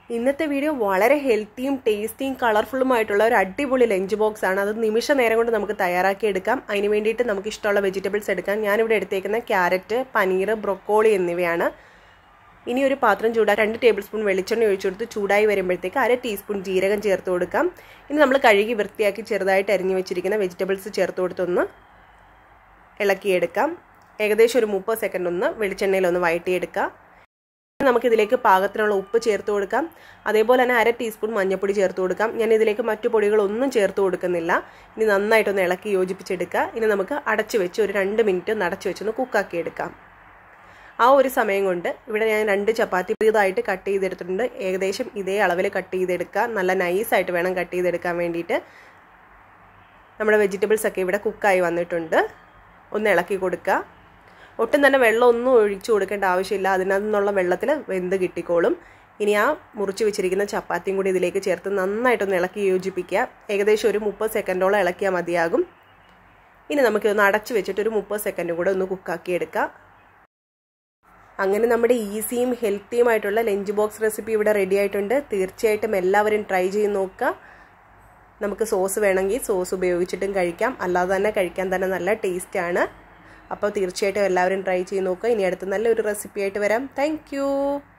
ഇന്നത്തെ വീഡിയോ വളരെ ഹെൽത്തിയും ടേസ്റ്റിയും കളർഫുള്ളുമായിട്ടുള്ള ഒരു അടിപൊളി ലഞ്ച് ബോക്സ് ആണ് അത് നിമിഷ നേരം കൊണ്ട് നമുക്ക് തയ്യാറാക്കി എടുക്കാം അതിന് വേണ്ടിയിട്ട് നമുക്ക് ഇഷ്ടമുള്ള വെജിറ്റബിൾസ് എടുക്കാം ഞാനിവിടെ എടുത്തേക്കുന്ന ക്യാരറ്റ് പനീർ ബ്രൊക്കോളി എന്നിവയാണ് ഇനി ഒരു പാത്രം ചൂടാ രണ്ട് ടേബിൾ സ്പൂൺ വെളിച്ചെണ്ണ ഒഴിച്ചു കൊടുത്ത് ചൂടായി വരുമ്പോഴത്തേക്ക് അര ടീസ്പൂൺ ജീരകം ചേർത്ത് കൊടുക്കാം ഇനി നമ്മൾ കഴുകി വൃത്തിയാക്കി ചെറുതായിട്ട് അരിഞ്ഞു വെച്ചിരിക്കുന്ന വെജിറ്റബിൾസ് ചേർത്ത് കൊടുത്തൊന്ന് ഇളക്കിയെടുക്കാം ഏകദേശം ഒരു മുപ്പത് സെക്കൻഡ് ഒന്ന് വെളിച്ചെണ്ണയിലൊന്ന് വഴറ്റിയെടുക്കാം നമുക്കിതിലേക്ക് പാകത്തിനുള്ള ഉപ്പ് ചേർത്ത് കൊടുക്കാം അതേപോലെ തന്നെ അര ടീസ്പൂൺ മഞ്ഞൾപ്പൊടി ചേർത്ത് കൊടുക്കാം ഞാൻ ഇതിലേക്ക് മറ്റു പൊടികളൊന്നും ചേർത്ത് കൊടുക്കുന്നില്ല ഇനി നന്നായിട്ടൊന്ന് ഇളക്കി യോജിപ്പിച്ചെടുക്കുക ഇനി നമുക്ക് അടച്ചു വെച്ച് ഒരു രണ്ട് മിനിറ്റ് ഒന്ന് അടച്ചു വെച്ചൊന്ന് കുക്കാക്കി എടുക്കാം ആ ഒരു സമയം കൊണ്ട് ഇവിടെ ഞാൻ രണ്ട് ചപ്പാത്തി പുതിയതായിട്ട് കട്ട് ചെയ്തെടുത്തിട്ടുണ്ട് ഏകദേശം ഇതേ അളവിൽ കട്ട് ചെയ്തെടുക്കുക നല്ല നൈസായിട്ട് വേണം കട്ട് ചെയ്തെടുക്കാൻ വേണ്ടിയിട്ട് നമ്മുടെ വെജിറ്റബിൾസ് ഒക്കെ ഇവിടെ കുക്കായി വന്നിട്ടുണ്ട് ഒന്ന് ഇളക്കി കൊടുക്കുക ഒട്ടും തന്നെ വെള്ളം ഒന്നും ഒഴിച്ചു കൊടുക്കേണ്ട ആവശ്യമില്ല അതിനകത്തു നിന്നുള്ള വെള്ളത്തിൽ വെന്ത് കിട്ടിക്കോളും ഇനി ആ മുറിച്ച് വെച്ചിരിക്കുന്ന ചപ്പാത്തിയും കൂടി ഇതിലേക്ക് ചേർത്ത് നന്നായിട്ടൊന്ന് ഇളക്കി യോജിപ്പിക്കുക ഏകദേശം ഒരു മുപ്പത് സെക്കൻഡോളം ഇളക്കിയാൽ മതിയാകും ഇനി നമുക്കിതൊന്ന് അടച്ചു വെച്ചിട്ട് ഒരു മുപ്പത് സെക്കൻഡ് കൂടെ ഒന്ന് കുക്കാക്കി എടുക്കാം അങ്ങനെ നമ്മുടെ ഈസിയും ഹെൽത്തിയുമായിട്ടുള്ള ലഞ്ച് ബോക്സ് റെസിപ്പി ഇവിടെ റെഡി ആയിട്ടുണ്ട് തീർച്ചയായിട്ടും എല്ലാവരും ട്രൈ ചെയ്ത് നോക്കുക നമുക്ക് സോസ് വേണമെങ്കിൽ സോസ് ഉപയോഗിച്ചിട്ടും കഴിക്കാം അല്ലാതെ തന്നെ കഴിക്കാൻ തന്നെ നല്ല ടേസ്റ്റാണ് അപ്പോൾ തീർച്ചയായിട്ടും എല്ലാവരും ട്രൈ ചെയ്ത് നോക്കുക ഇനി അടുത്ത് നല്ലൊരു റെസിപ്പി ആയിട്ട് വരാം താങ്ക്